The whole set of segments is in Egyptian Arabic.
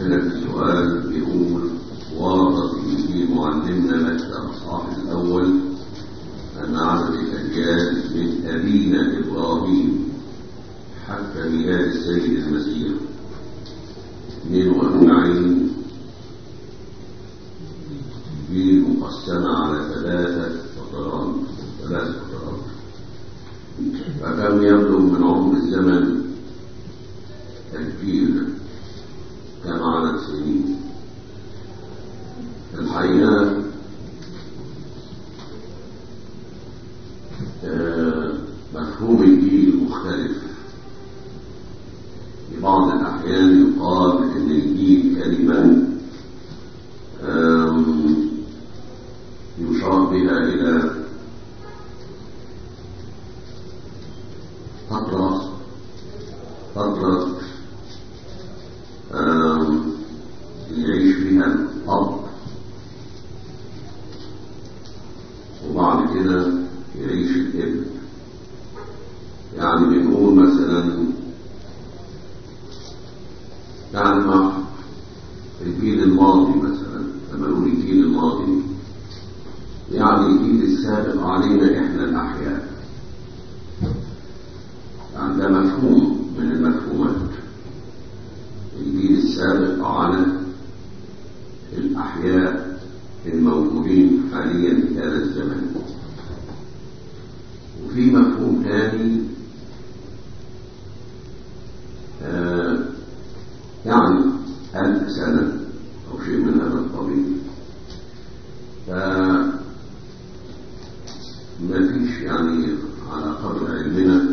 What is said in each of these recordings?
هنا في السؤال بيقول ورد في معلمنا متى الأصحاح الأول أن عدد الأجيال من أبينا إبراهيم حتى ميلاد السيد المسيح 42 دي مقسمة على ثلاثة فترات ثلاثة فترات فكم يبلغ من عمر الزمن الجيل كم عدد سنين الحقيقة آه، مفهوم الجيل مختلف في بعض الأحيان يقال إن الجيل كلمة آم، يشار بها إلى فترة فترة آم، يعيش فيها الأب وبعد كده يعيش الابن يعني بنقول مثلا يعني مع الجيل الماضي مثلا لما نقول الجيل الماضي يعني الجيل السابق علينا احنا الاحياء يعني ده مفهوم من المفهومات الجيل السابق على الاحياء الموجودين حاليا في هذا الزمن وفي مفهوم ثاني آه يعني ألف سنة أو شيء من هذا القبيل ف ما فيش يعني على قدر علمنا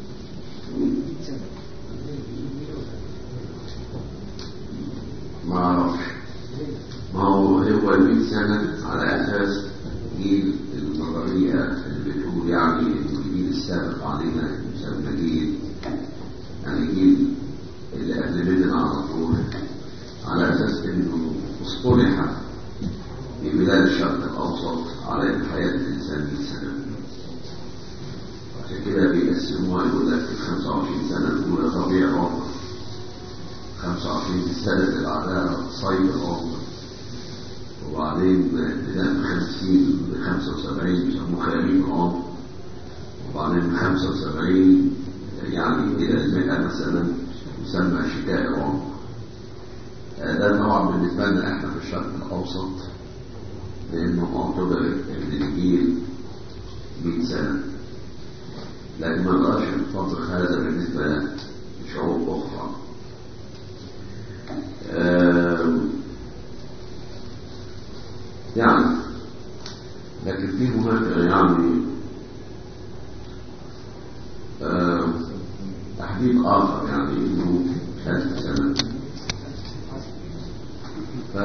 ما أعرفش ما هو هو المئة سنة على أساس جيل النظرية اللي بتقول يعني إن الجيل السابق علينا يسمى جيل يعني جيل اللي قبل مننا على طول على أساس إنه اصطلح في بلاد الشرق الأوسط على حياة الإنسان 100 سنة عشان كده بيقسموها يقول لك ال 25 سنة الأولى طبيعي عمر 25 السنة اللي بعدها صيد عمر وبعدين ابتداء من 50 ل 75 يسموه خريف عمر وبعدين من 75 يعني إلى المئة مثلا يسمى شتاء عمر ده طبعا بالنسبة لنا احنا في الشرق الأوسط لأنه معتبر إن الجيل 100 سنة لكن ما نقدرش نطبق هذا بالنسبة لشعوب أخرى آم، يعني لكن في هناك يعني آم، تحديد آخر يعني إنه ألف سنة ف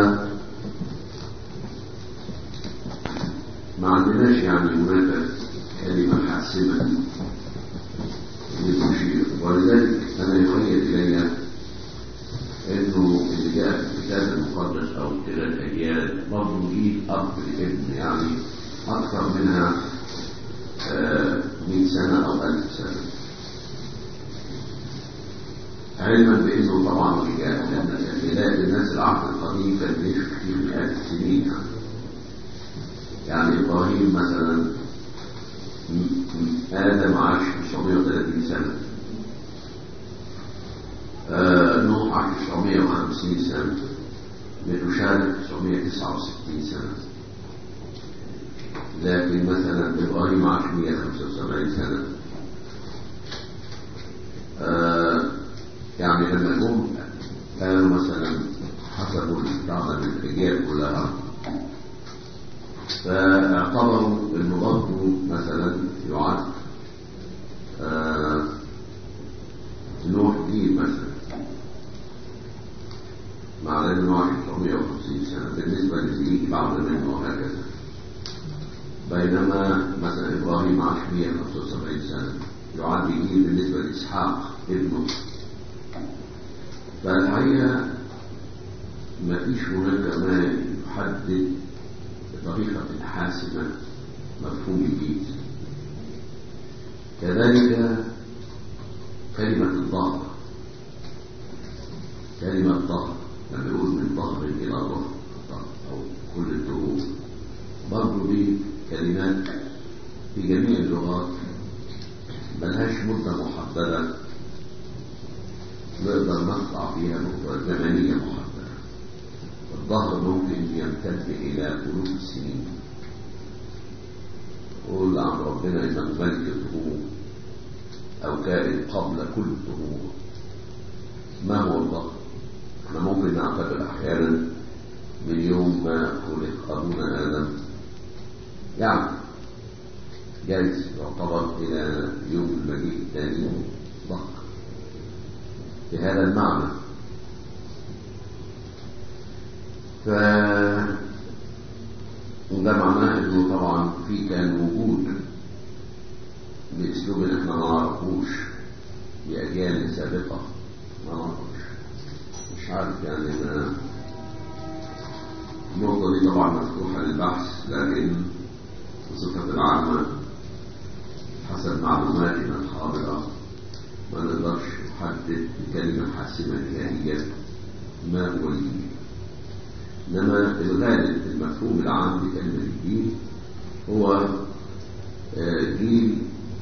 ما عندناش يعني هناك كلمة حاسمة للمشير ولذلك أنا يخيل إلي إنه اللي جاء في الكتاب المقدس أو إلى الأجيال برضه جيل أب لابن يعني أكثر منها آه، 100 سنة أو 1000 سنة علما بانه طبعا رجال لان بلاد الناس العهد القديم كان بيعيش كتير مئات السنين يعني يعني ابراهيم مثلا م- م- ادم عاش 930 سنه آه نوح عاش 950 سنه متشارك 969 سنه لكن مثلا ابراهيم عاش 175 سنه آه يعني لما جم كانوا مثلا حسبوا الكعبة الرجال كلها فاعتبروا انه برضه مثلا يعد آه نوح جيل مثلا مع انه عاش 950 سنة بالنسبة للي يجي بعد منه وهكذا بينما مثلا ابراهيم عاش 175 سنة يعد جيل بالنسبة لاسحاق ابنه فالحقيقة ما فيش هناك ما يحدد بطريقة حاسمة مفهوم الجيل كذلك كلمة الظهر كلمة ظهر لما يقول من ظهر إلى ظهر أو كل الدروب برضه دي كلمات في جميع اللغات ملهاش مدة محددة نقدر نقطع فيها نقطة زمنية محددة الظهر ممكن يمتد إلى ألوف السنين قول عن ربنا إنه ملك الظهور أو كائن قبل كل الظهور ما هو الظهر؟ احنا ممكن نعتبر أحيانا من يوم ما خلق أبونا آدم يعني جايز يعتبر إلى يوم المجيء الثاني ظهر بهذا المعنى ف وده معناه انه طبعا في كان وجود باسلوب اللي احنا ما نعرفوش باجيال سابقه ما نعرفوش مش عارف يعني ما النقطة دي طبعا مفتوحة للبحث لكن بصفة العامة حسب معلوماتنا الحاضرة ما نقدرش نحدد بكلمة حاسمة نهائية ما هو الجيل إنما الغالب المفهوم العام لكلمة الجيل هو جيل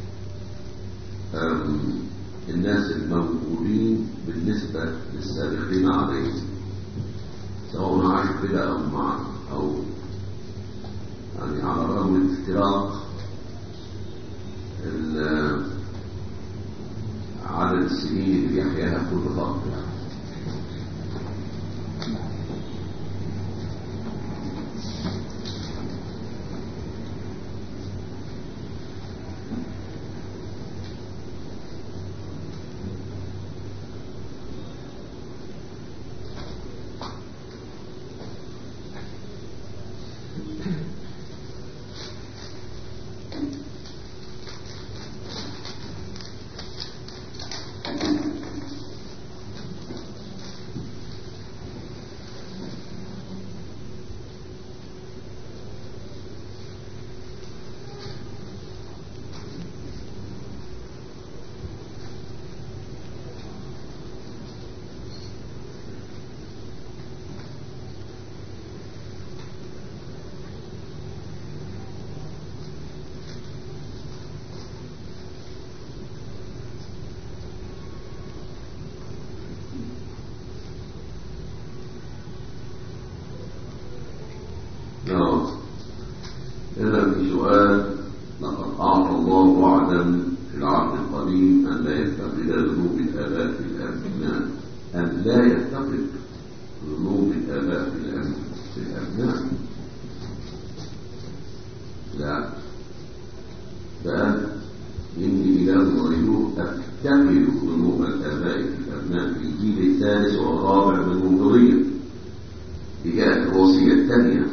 الناس الموجودين بالنسبة للسابقين عليهم سواء عاشوا كده أو مع أو يعني على الرغم من افتراق عدد السنين اللي يحياها كل فرد يعني إذا في سؤال لقد أعطى الله وعدا في العهد القديم أن لا يفتقد ذنوب الآباء في الأبناء أن لا يفتقد ذنوب الآباء في في الأبناء لا بل إني إله غيره أفتقد ذنوب الآباء في الأبناء في الجيل الثالث والرابع من الوضعية دي جاءت الوصية الثانية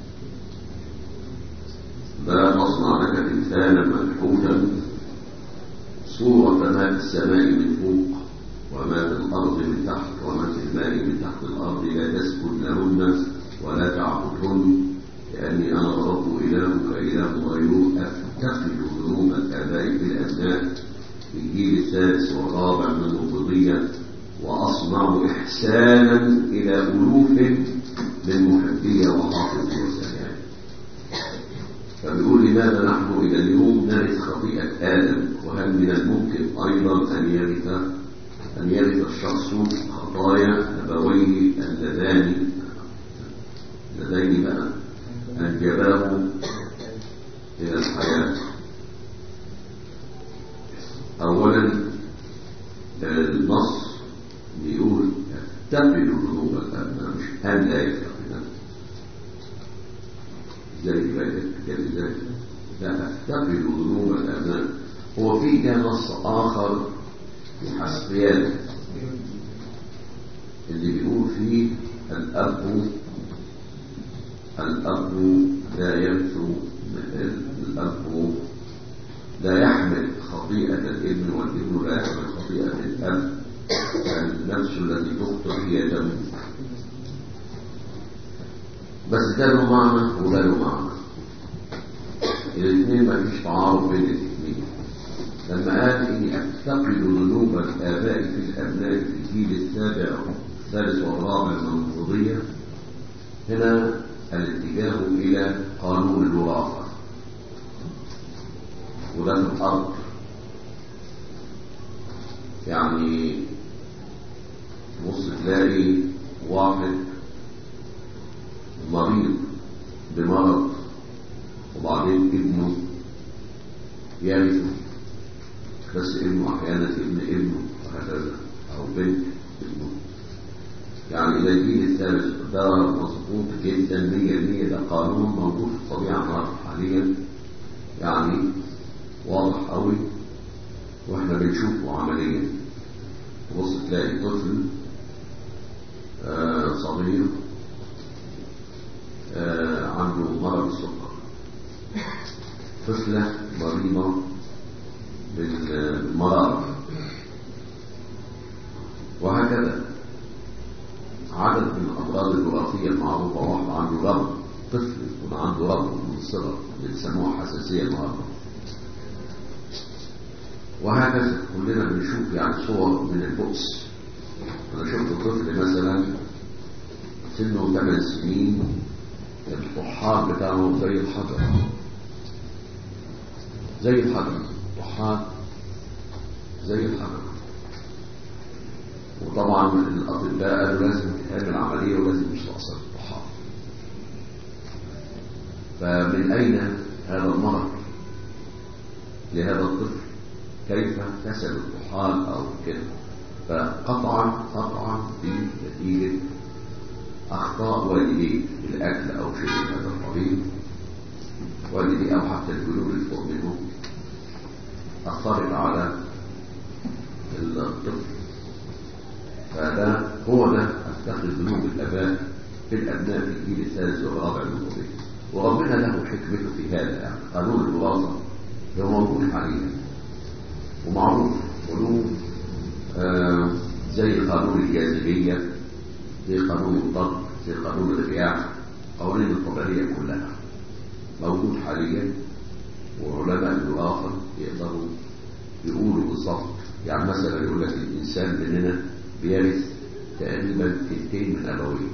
لا تصنع لك تمثالا منحوتا صورة ما في السماء من فوق وما في الأرض من تحت وما في الماء من تحت الأرض لا تسكن لهن ولا تعبدهن لأني أنا الرب إلهك إله غيره أفتقد ذنوب الآباء في الأبناء في الجيل الثالث والرابع من الوضعية وأصنع إحسانا إلى ألوف من محبية وحافظ وسلام فبيقول لماذا نحن إلى اليوم نرث خطيئة آدم وهل من الممكن أيضا أن يرث أن يرث الشخص خطايا أبويه اللذان اللذين بقى أنجباه إلى الحياة أولا النص بيقول يفتقد ذنوب الأبناء مش أن لا يفتقد ازاي كده ازاي لا افتقد ذنوب الابناء هو في كان نص اخر في حسبيان اللي بيقول فيه الاب الاب لا ينسو الاب لا يحمل خطيئة الابن والابن لا يحمل خطيئة الاب النفس التي تخطئ هي دم بس ده له معنى وده له معنى الاثنين ما فيش تعارض بين الاثنين لما قال اني افتقد ذنوب الاباء في الابناء في الجيل السابع الثالث والرابع من الفروضية هنا الاتجاه إلى قانون الوراثة وده في الأرض يعني تبص تلاقي واحد مريض بمرض وبعدين ابنه يرثه بس ابنه احيانا ابن ابنه وهكذا او بنت ابنه يعني الى الجيل الثالث ده مظبوط جدا 100% ده قانون موجود في الطبيعه النهارده حاليا يعني واضح قوي واحنا بنشوفه عمليا تبص تلاقي طفل آه صغير آه عنده مرض السكر طفلة مريضة بالمرض وهكذا عدد من الأمراض الوراثية المعروفة واحد عنده رب طفل يكون عنده رب من الصغر اللي بيسموها حساسية النهارده وهكذا كلنا بنشوف يعني صور من البؤس أنا شفت طفل مثلا سنه 8 سنين الطحال بتاعه زي الحجر زي الحجر طحال زي الحجر وطبعا الأطباء قالوا لازم تعمل عملية ولازم يستأصل الطحال فمن أين هذا المرض لهذا الطفل كيف كسب الطحال أو كده فقطعا قطعا دي نتيجة أخطاء والديه في الأكل أو شيء من هذا القبيل والديه أو حتى الجنوب اللي فوق منه أثرت على الطفل فده هو ده أفتخر ذنوب الآباء في الأبناء في الجيل الثالث والرابع من قبل وربنا له حكمته في هذا يعني قانون الوراثة هو موجود حاليا ومعروف وله آه زي قانون الجاذبية زي قانون الضغط زي قانون الرياح قوانين الطبيعية كلها موجود حاليا وعلماء الوراثة يقدروا يقولوا بالظبط يعني مثلا يقول لك الإنسان مننا بيرث تقريبا تلتين من أبويه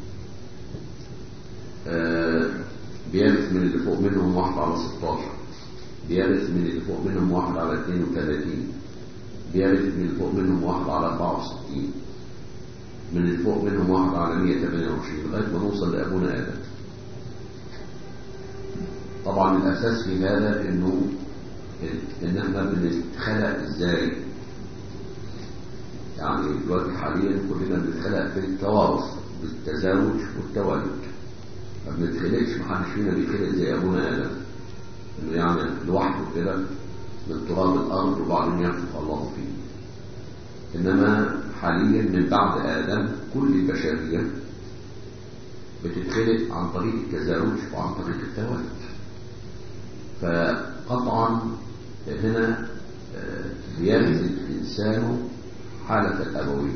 آه بيرث من اللي فوق منهم واحد على 16 بيرث من اللي فوق منهم واحد على 32 بيرث من اللي فوق منهم واحد على 64 من اللي فوق منهم واحد على 128 لغايه ما نوصل لابونا ادم طبعا الاساس في هذا انه ان احنا بنتخلق ازاي يعني دلوقتي حاليا كلنا بنتخلق في التوارث بالتزاوج والتولد ما بنتخلقش محدش فينا بيتخلق زي ابونا ادم انه يعني لوحده كده من تراب الارض وبعدين ينفخ الله فيه انما حاليا من بعد ادم كل البشريه بتتخلق عن طريق التزاوج وعن طريق التولد فقطعا هنا بيرث الانسان حاله الابويه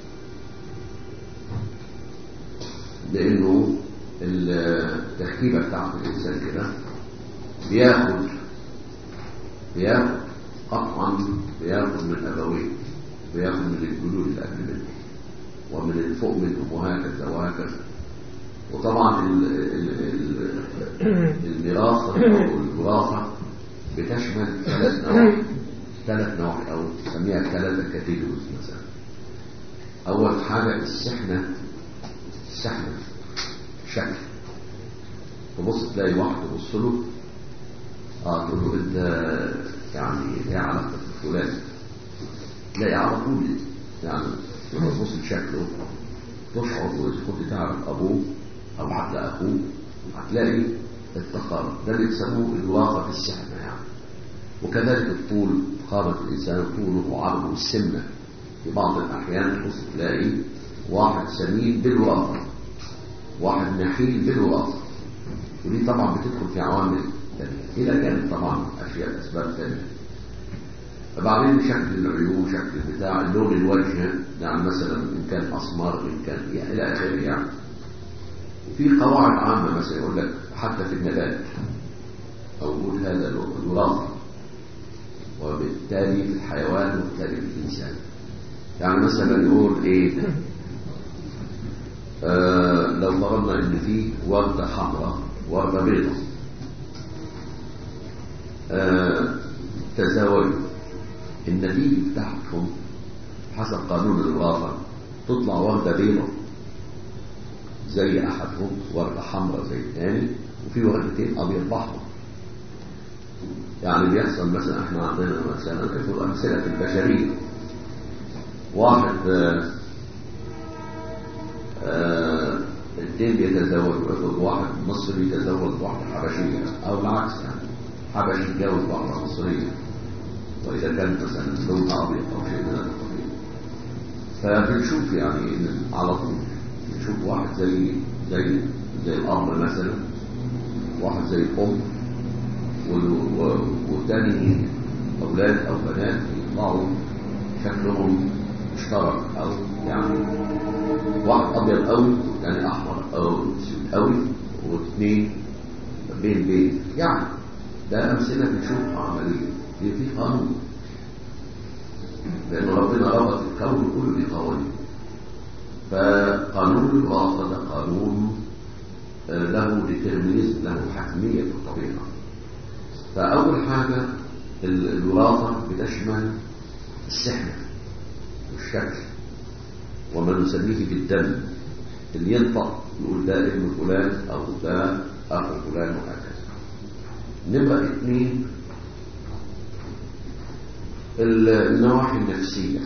لانه التركيبه بتاعت الانسان كده بياخد بياخد قطعا بياخد من أبويه بياخد من الجلود اللي قبل منه ومن الفوق منهم وهكذا وهكذا وطبعا ال ال ال الميراث أو الوراثة بتشمل ثلاث نواحي ثلاث نواحي أو تسميها ثلاثة كاتيجوريز مثلا أول حاجة السحنة السحنة شكل تبص تلاقي واحد تبص له اه تقول له انت يعني ايه علاقتك بفلان تلاقي على طول يعني لما تبص لشكله تشعر واذا كنت تعرف ابوه او حتى اخوه هتلاقي التقارب ده اللي بيسموه الوراثه في السحنه يعني وكذلك الطول قامة الانسان طوله وعرضه والسمنه في بعض الاحيان تبص تلاقي واحد سمين بالوراثه واحد نحيل بالوراثه ودي طبعا بتدخل في عوامل إلى جانب طبعا أشياء أسباب ثانية فبعدين شكل العيون شكل البتاع لون الوجه يعني مثلا إن كان أسمر إن كان يعني إلى آخره يعني وفي قواعد عامة مثلا يقول لك حتى في النبات موجود هذا الوراثة وبالتالي في الحيوان وبالتالي في الإنسان يعني مثلا يقول إيه آه لو فرضنا ان في وردة حمراء وردة بيضاء آه تزاوجوا النتيجة بتاعتهم حسب قانون الوراثة تطلع وردة بيضاء زي أحدهم وردة حمراء زي الثاني وفي وردتين أبيض بحمر يعني بيحصل مثلا احنا عندنا مثلا افرض أمثلة في البشرية واحد آه آه الاثنين بيتزوجوا افرض واحد مصري يتزوج واحدة حبشية أو العكس يعني حبشي يتجوز واحدة مصرية وإذا كان مثلا لونها أبيض أو شيء من هذا القبيل فبنشوف يعني إن على طول بنشوف واحد زي زي زي الأب مثلا واحد زي الأم والتاني أولاد أو بنات يطلعوا شكلهم مشترك أو يعني واحد أبيض قوي والتاني أحمر أو أسود قوي واثنين بين بين يعني ده أمثلة بنشوفها عملية دي في قانون لأن ربنا ربط الكون كله بقوانين فقانون الوراثة ده قانون له ديترمينيزم له حتمية في الطبيعة فأول حاجة الوراثة بتشمل السحنة والشكل وما نسميه بالدم اللي ينطق يقول ده ابن فلان أو ده أخو فلان وهكذا نمرة اثنين النواحي النفسية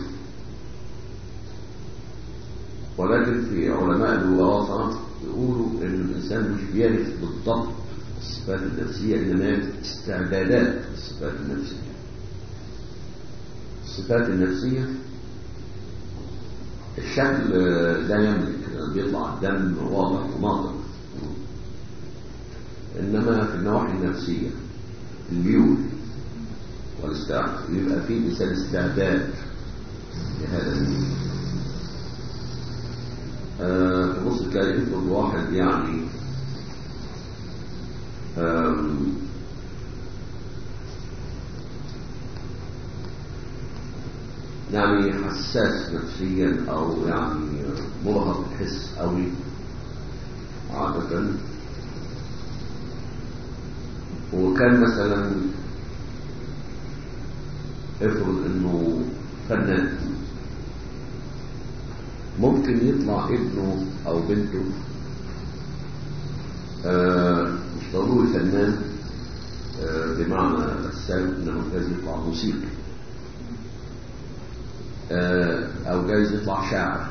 ولكن في علماء الوراثة يقولوا ان الانسان مش بيعرف بالضبط الصفات النفسية انما يعرف استعدادات الصفات النفسية الصفات النفسية الشكل لا يملك بيطلع الدم واضح وناطق انما في النواحي النفسية الميول والاستعداد يبقى في انسان استعداد لهذا الميول تبص آه تلاقي يفرض واحد يعني يعني حساس نفسيا او يعني مرهق الحس قوي عادة وكان مثلا افرض انه فنان ممكن يطلع ابنه او بنته آه مش ضروري فنان آه بمعنى رسام انه جايز يطلع موسيقي آه او جايز يطلع شاعر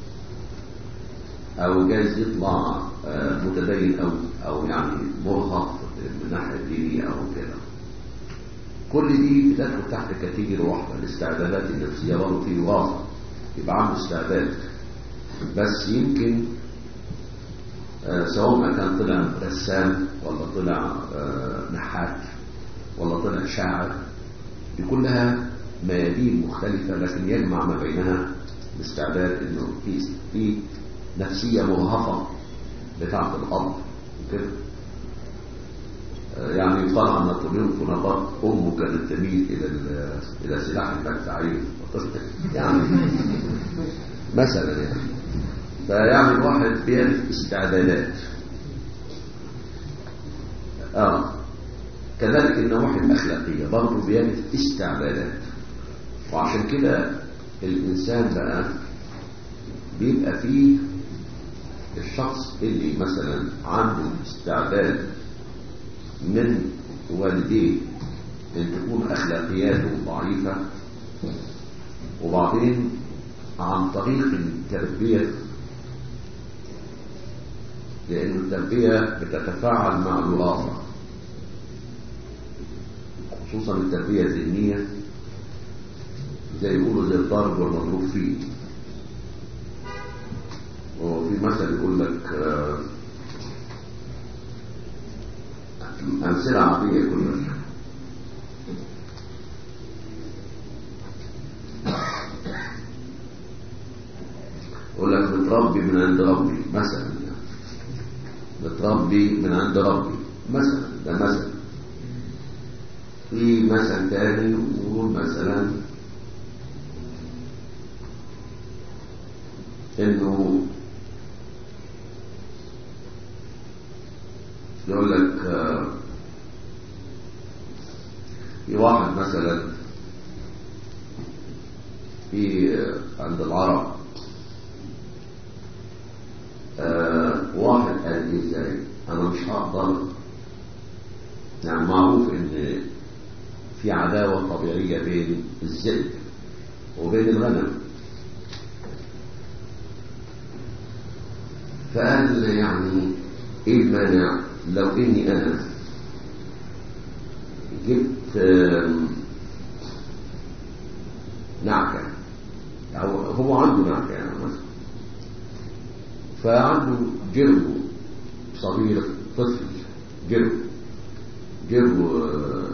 او جايز يطلع متدين او او يعني مرهق من ناحيه دينيه او كده كل دي بتدخل تحت كاتيجوري واحده الاستعدادات النفسيه برضه في وراثه يبقى عنده استعداد بس يمكن آه سواء ما كان طلع رسام ولا طلع آه نحات ولا طلع شاعر دي كلها ميادين مختلفة لكن يجمع ما بينها الاستعداد انه في في نفسية مرهفة بتاعة الأب وكده آه يعني يقال عن نابليون بونابرت أمه كانت تميل إلى إلى سلاح المدفعية يعني مثلا يعني فيعني الواحد بيعرف استعدادات اه كذلك النواحي الأخلاقية برضه بيعرف استعدادات وعشان كده الإنسان بقى بيبقى فيه الشخص اللي مثلا عنده استعداد من والديه ان تكون اخلاقياته ضعيفه وبعدين عن طريق التربيه لأن التربية بتتفاعل مع الوراثة خصوصا التربية الذهنية زي يقولوا زي الضرب والمضروب فيه وفي مثل يقول لك آه أمثلة عادية كلها يقول لك متربي من عند ربي مثلا متربي من عند ربي مثلا ده مثلا في مثل تاني يقول مثلا انه يقول لك آه، في واحد مثلا في آه، عند العرب آه، واحد قال لي ازاي انا مش هقدر يعني معروف ان في عداوة طبيعية بين الذئب وبين الغنم فقال يعني ايه المانع لو اني انا جبت آم، نعكة أو هو عنده نعكة يعني مثلا فعنده جرو صغير طفل جرو جرو آه،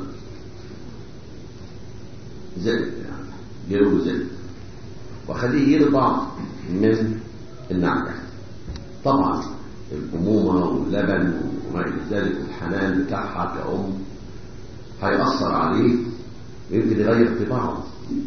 زئب يعني جرو زئب وخليه يرضع من النعكة طبعا الأمومة واللبن وما إلى ذلك الحنان بتاعها كأم هيأثر عليه ويمكن يغير طباعه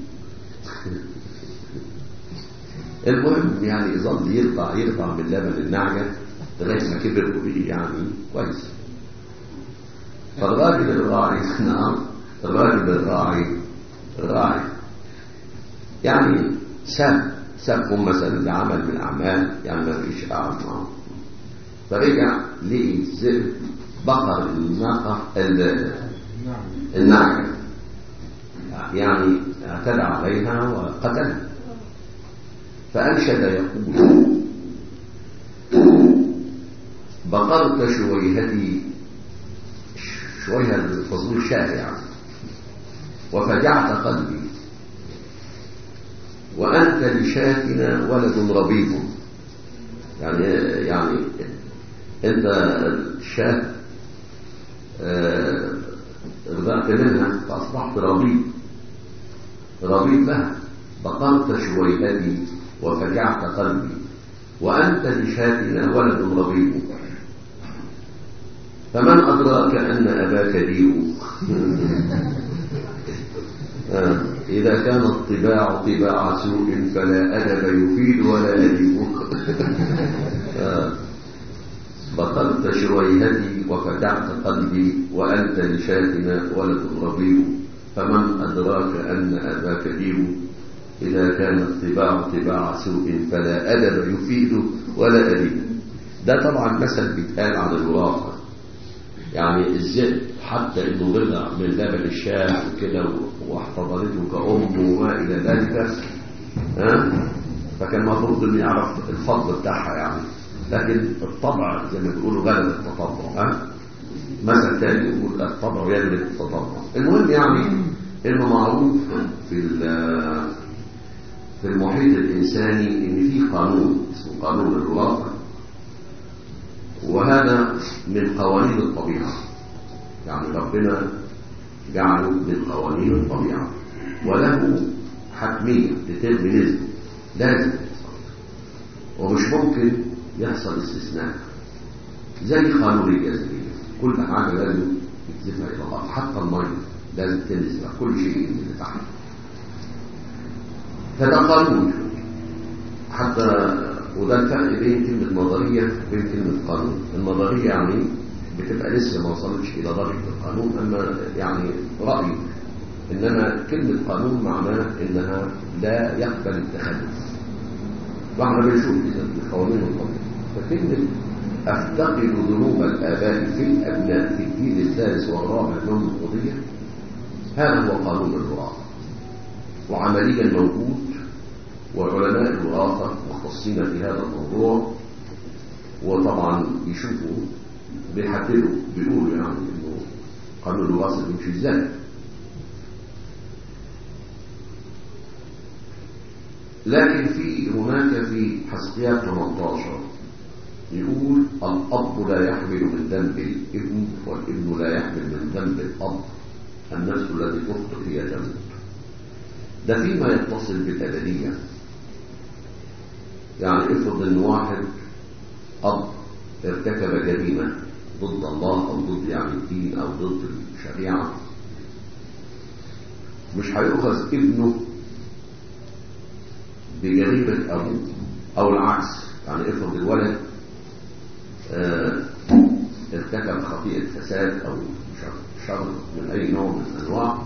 المهم يعني يظل يرضع يرضع من لبن النعجة لغاية ما كبر وبقي يعني كويس فالراجل الراعي نعم الراجل الراعي الراعي يعني ساب سابهم مثلا لعمل من الأعمال يعني ما فيش قاعد معه فرجع لقي الذئب بقر الناقة ال- النعجة يعني اعتدى عليها وقتلها فأنشد يقول بقرت شويهتي شويها الفضول الشائع وفجعت قلبي وأنت لشاتنا ولد ربيب يعني يعني أنت الشاة آه، رضعت منها فأصبحت ربيب ربيب لها بقرت شويهتي وفجعت قلبي وأنت لشاتنا ولد ربيب فمن أدراك أن أباك ديو آه، إذا كان الطباع طباع سوء فلا أدب يفيد ولا أدب آه، بطلت شويهتي وفتحت قلبي وأنت لشاتنا ولد ربيع فمن أدراك أن أباك ديو إذا كان الطباع طباع سوء فلا أدب يفيد ولا أدب ده طبعا مثل بيتقال عن الوراثة يعني الذئب حتى انه رضع من لبن الشاة وكده واحتضنته كأم وما إلى ذلك ها فكان المفروض انه يعرف الفضل بتاعها يعني لكن الطبع زي ما بيقولوا غلب التطبع ها مثل تاني يقول الطبع يغلب التطبع المهم يعني انه معروف في ال- في المحيط الانساني ان في قانون اسمه قانون الوراثه وهذا من قوانين الطبيعه يعني ربنا جعله من قوانين الطبيعه وله حتميه تتم نسبه لازم تحصل ومش ممكن يحصل استثناء زي قانون الجاذبيه كل حاجه لازم يكتبها الى الله حتى الميه لازم تنزل كل شيء ينزل تحت فده قانون حتى وده الفرق بين كلمة نظرية وبين كلمة قانون النظرية يعني بتبقى لسه ما وصلتش إلى درجة القانون أما يعني رأي إنما كلمة قانون معناها إنها لا يقبل التخلف واحنا بنشوف كده في قوانين الطبيعة فكلمة أفتقد ذنوب الآباء في الأبناء في الجيل الثالث والرابع من القضية هذا هو قانون الوراثة وعمليا موجود وعلماء الوراثة مختصين في هذا الموضوع وطبعا يشوفوا بيحددوا بيقولوا يعني انه قانون الوراثة بيمشي ازاي لكن في هناك في حسقيات 18 يقول الأب لا يحمل من ذنب الابن والابن لا يحمل من ذنب الأب النفس التي تخطئ هي تموت ده فيما يتصل بالأبدية يعني افرض ان واحد أب ارتكب جريمة ضد الله أو ضد يعني الدين أو ضد الشريعة مش هيؤخذ ابنه بجريمة أبوه أو العكس يعني افرض الولد آه ارتكب خطيئة فساد أو شر من أي نوع من الأنواع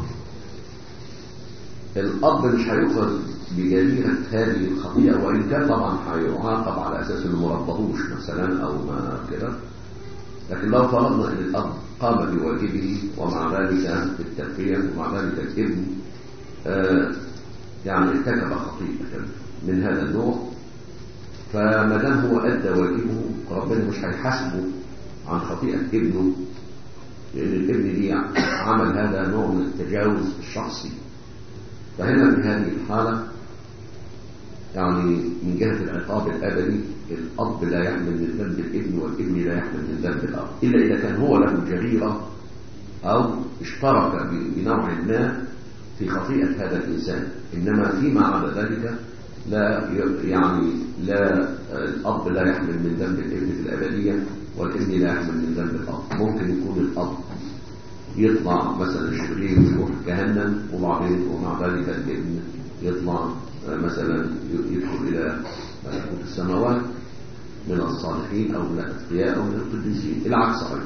الأب مش هيؤخذ بجريمة هذه الخطيئة وإن كان طبعا هيعاقب على أساس إنه ما ربهوش مثلا أو ما كده لكن لو فرضنا أن الأب قام بواجبه ومع ذلك بالتربية ومع ذلك الابن آه يعني ارتكب خطيئة من هذا النوع فما دام هو أدى واجبه ربنا مش هيحاسبه عن خطيئة ابنه لأن الابن دي عمل هذا نوع من التجاوز الشخصي فهنا في هذه الحالة يعني من جهة العقاب الأبدي الأب لا يحمل من ذنب الابن والابن لا يحمل من ذنب الأب إلا إذا كان هو له جريرة أو اشترك بنوع ما في خطيئة هذا الإنسان إنما فيما عدا ذلك لا يعني لا الأب لا يحمل من ذنب الابن في الأبدية والابن لا يحمل من ذنب الأب ممكن يكون الأب يطلع مثلا شرير ويروح جهنم وبعدين ومع ذلك الابن يطلع مثلا يدخل إلى ملكوت السماوات من الصالحين أو من الأتقياء أو من القديسين العكس أيضا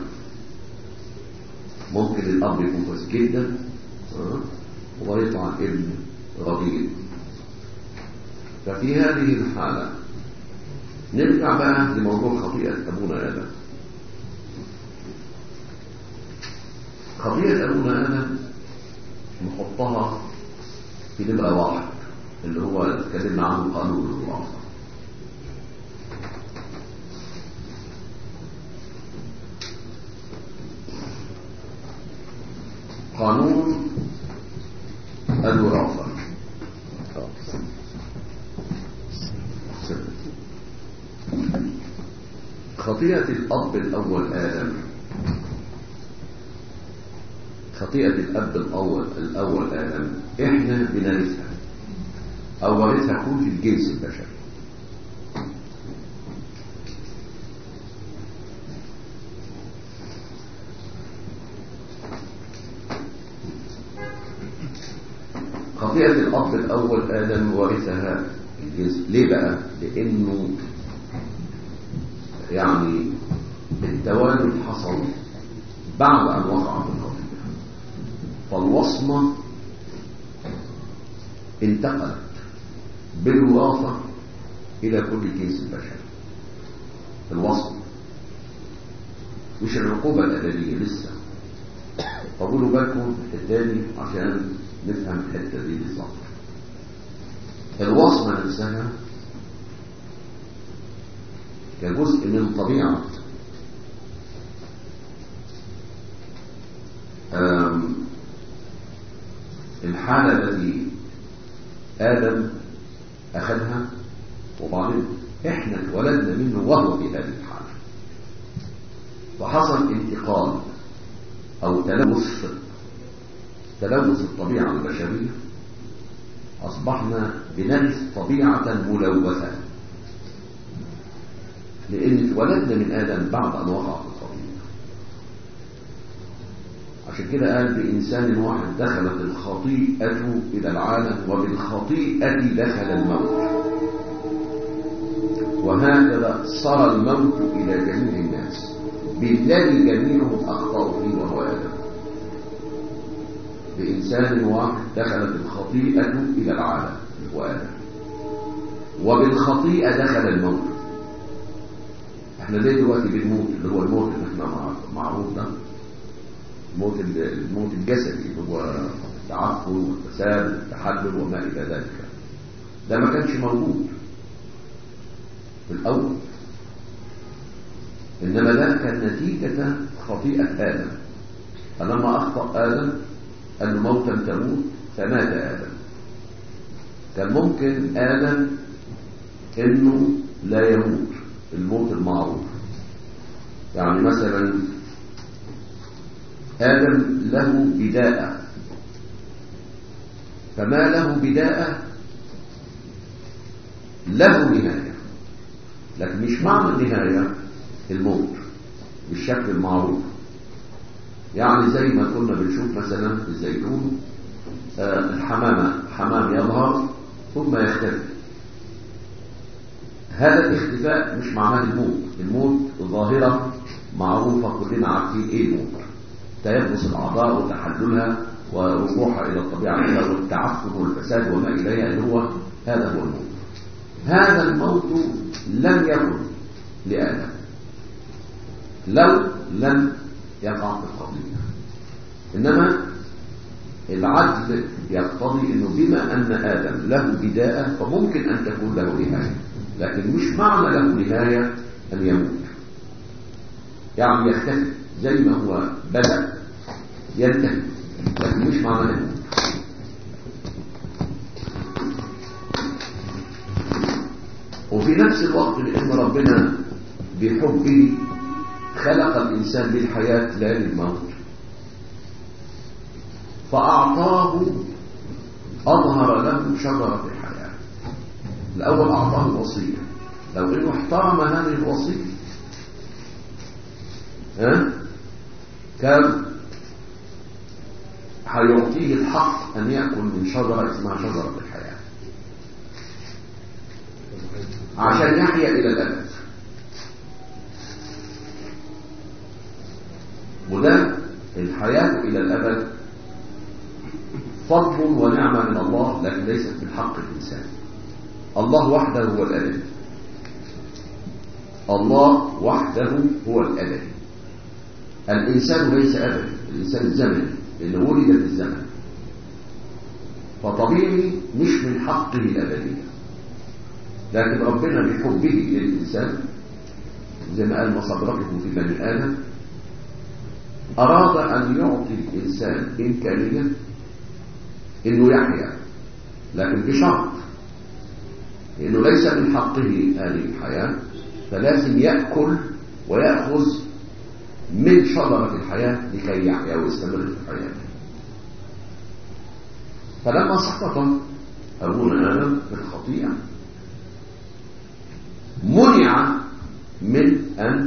ممكن الأب يكون كويس جدا ويطلع ابن رضيع ففي هذه الحالة نرجع بقى لموضوع خطيئة أبونا آدم خطيئة أبونا آدم نحطها في نبقى واحد اللي هو اتكلمنا عنه قانون الوراثة قانون الوراثة خطيئة الأب الأول آدم خطيئة الأب الأول الأول آدم إحنا بنرثها أو ورثها كل الجنس البشري خطيئة الأب الأول آدم ورثها الجنس ليه بقى؟ لأنه يعني التوالد حصل بعد أن وقعت الخطيئة فالوصمة انتقلت بالوراثة إلى كل جنس البشري الوصمة مش العقوبة الأبدية لسه فقولوا بالكم التاني عشان نفهم الحتة دي بالظبط الوصمة نفسها كجزء من طبيعة الحالة التي آدم أخذها وبعدين إحنا اتولدنا منه وهو في هذه الحالة فحصل انتقال أو تلوث تلوث الطبيعة البشرية أصبحنا بنرث طبيعة ملوثة لأن اتولدنا من آدم بعد أن وقع في الخطيئة عشان كده قال بإنسان واحد دخلت الخطيئة إلى العالم وبالخطيئة دخل الموت وهكذا صار الموت إلى جميع الناس بالذي جميعهم أخطأوا فيه وهو آدم بإنسان واحد دخلت الخطيئة إلى العالم وهو آدم وبالخطيئة دخل الموت احنا ليه دلوقتي بنموت اللي هو الموت اللي احنا معروف ده الموت الموت الجسدي اللي هو التعفن والفساد والتحلل وما الى ذلك ده ما كانش موجود في الاول انما ده كان نتيجه خطيئه ادم فلما اخطا ادم ان موتا تموت فمات ادم كان ممكن ادم انه لا يموت الموت المعروف يعني مثلا آدم له بداءة فما له بداءة له نهاية لكن مش معنى النهاية الموت بالشكل المعروف يعني زي ما كنا بنشوف مثلا في الزيتون آه الحمامة حمام يظهر ثم يختفي هذا الاختفاء مش معناه الموت الموت ظاهرة معروفة كلنا عارفين ايه الموت تيبس الأعضاء وتحللها ورجوعها إلى الطبيعة والتعفن والفساد وما إليها اللي هو هذا هو الموت هذا الموت لم يكن لآدم لو لم يقع في القضية إنما العدل يقتضي أنه بما أن آدم له بداية فممكن أن تكون له نهاية لكن مش معنى له نهاية أن يموت يعني يختفي زي ما هو بدأ ينتهي لكن مش معنى أن يموت وفي نفس الوقت لأن ربنا بحبه خلق الإنسان للحياة لا للموت فأعطاه أظهر له شجرة الحياة الأول أعطاه الوصية لو إنه احترم هذه الوصية ها كان هيعطيه الحق أن يأكل من شجرة اسمها شجرة الحياة عشان يحيا إلى الأبد وده الحياة إلى الأبد فضل ونعمة من الله لكن ليست من حق الإنسان الله وحده هو الأبد الله وحده هو الأبد الإنسان ليس أبد الإنسان الزمني اللي ولد في الزمن فطبيعي مش من حقه الأبدية لكن ربنا بحبه للإنسان زي ما قال مصدركم في بني آدم أراد أن يعطي الإنسان إمكانية إنه يحيا لكن بشرط إنه ليس من حقه هذه الحياة فلازم يأكل ويأخذ من شجرة الحياة لكي يحيا ويستمر في الحياة فلما سقط أبونا آدم في الخطيئة منع من أن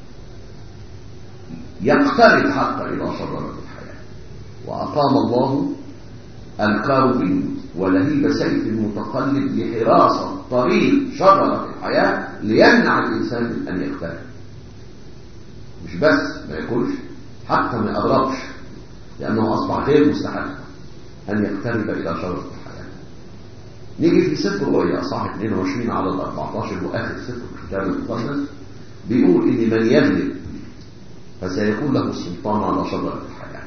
يقترب حتى إلى شجرة الحياة وأقام الله الكاروبين ولهيب سيف متقلب لحراسة طريق شجرة الحياة ليمنع الإنسان من أن يقترب مش بس ما ياكلش حتى ما يقربش لأنه أصبح غير مستحق أن يقترب إلى شجرة الحياة نيجي في سفر رؤيا صح 22 على ال 14 وآخر سفر الكتاب المقدس بيقول إن من يغلب فسيكون له السلطان على شجرة الحياة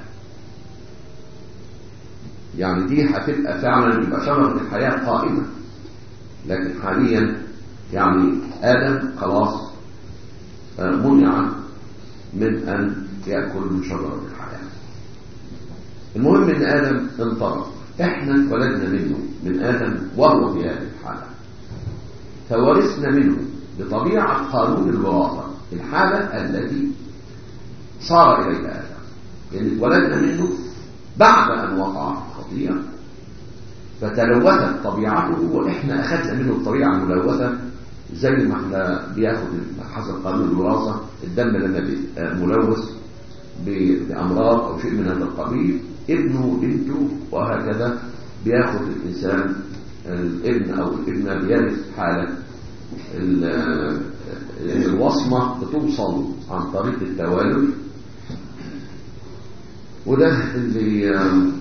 يعني دي هتبقى فعلا يبقى شجرة الحياة قائمة لكن حاليا يعني آدم خلاص منع من أن يأكل من شجرة الحياة المهم ان آدم انطلق احنا اتولدنا منه من آدم وهو في هذه الحالة فورثنا منه بطبيعة قانون الوراثة الحالة التي صار إليها آدم يعني اتولدنا منه بعد أن وقع في الخطيئة فتلوثت طبيعته وإحنا أخذنا منه الطبيعة الملوثة زي ما احنا بياخد حسب قانون الوراثة الدم لما بيبقى ملوث بأمراض أو شيء من هذا القبيل ابنه بنته وهكذا بياخد الإنسان الابن أو الابنة بيرث حالة الوصمة بتوصل عن طريق التوالد وده اللي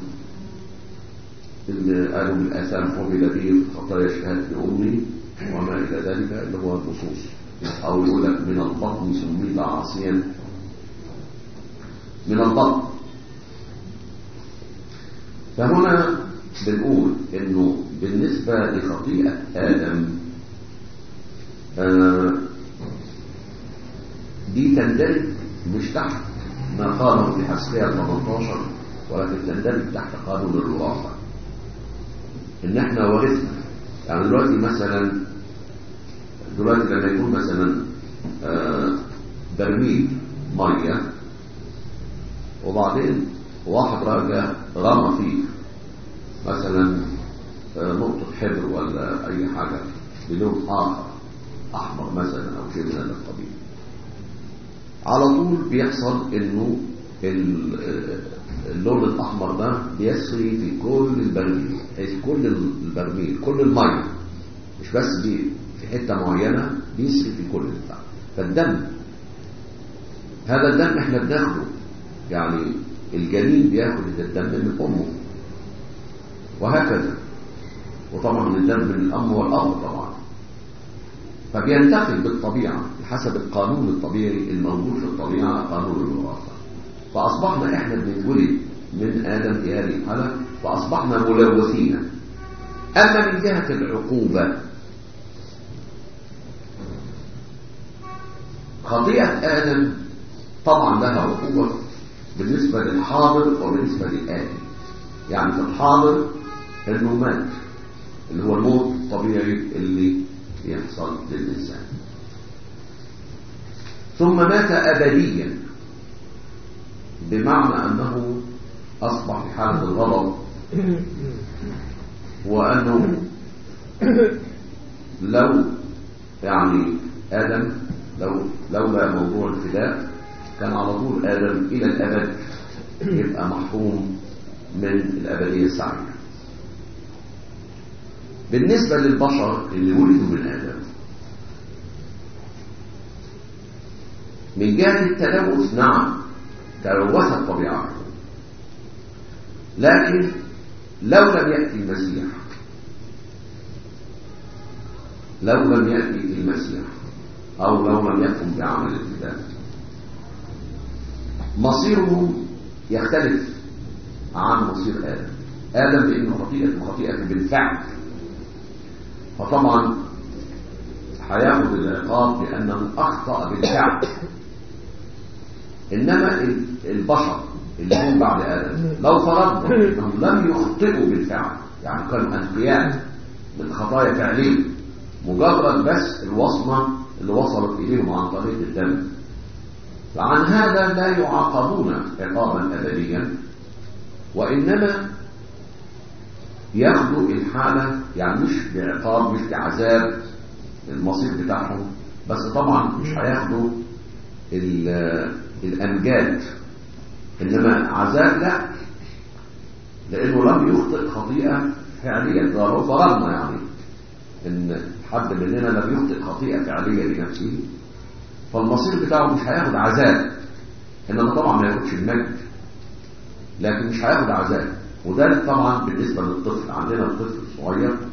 اللي قالوا بالآثام قبل به خطايا شهادة أمي وما إلى ذلك اللي هو النصوص أو يقول لك من البطن سميت عاصيا من البطن فهنا بنقول انه بالنسبة لخطيئة آدم آه دي تندرج مش تحت ما قاله في حسبية 18 ولكن تندرج تحت قانون الوراثة ان احنا ورثنا يعني دلوقتي مثلا دلوقتي لما يكون مثلا آه برميل ميه وبعدين واحد راجع رمى فيه مثلا آه نقطة حبر ولا أي حاجة بلون آخر أحمر مثلا أو شيء من هذا القبيل على طول بيحصل إنه اللون الأحمر ده بيسري في كل البرميل في كل البرميل كل المية مش بس دي في حتة معينة بيسري في كل البتاع فالدم هذا الدم احنا بناخده يعني الجنين بياخد الدم من امه وهكذا وطبعا الدم من الام والاب طبعا فبينتقل بالطبيعه بحسب القانون الطبيعي الموجود في الطبيعه قانون الوراثه فاصبحنا احنا بنتولد من ادم في هذه الحاله فاصبحنا ملوثين اما من جهه العقوبه خطيئه ادم طبعا لها عقوبه بالنسبه للحاضر وبالنسبه للآتي يعني في الحاضر انه مات اللي هو الموت الطبيعي اللي يحصل للإنسان ثم مات أبديا بمعنى أنه أصبح في حالة الغضب وأنه لو يعني آدم لو لولا موضوع الفداء كان على طول آدم إلى الأبد يبقى محروم من الأبدية السعيدة بالنسبة للبشر اللي ولدوا من آدم من جهة التلوث نعم تلوثت طبيعتهم لكن لو لم يأتي المسيح لو لم يأتي المسيح أو لو لم يقم بعمل الفداء مصيرهم يختلف عن مصير آدم آدم لأنه خطيئة وخطيئة بالفعل فطبعا هياخد العقاب لأنه أخطأ بالفعل إنما البشر اللي هم بعد آدم لو فرضنا أنهم لم يخطئوا بالفعل يعني كانوا أنقياء من خطايا فعلية مجرد بس الوصمة اللي وصلت إليهم عن طريق الدم فعن هذا لا يعاقبون عقابا أبديا وإنما ياخدوا الحالة يعني مش بعقاب مش بعذاب المصير بتاعهم بس طبعا مش هياخدوا الأمجاد إنما عذاب لا لأنه لم يخطئ خطيئة فعليا ده لو فرضنا يعني إن حد مننا لم يخطئ خطيئة فعلية لنفسه فالمصير بتاعه مش هياخد عذاب إنما طبعا ما ياخدش المجد لكن مش هياخد عذاب وده طبعا بالنسبة للطفل عندنا الطفل الصغير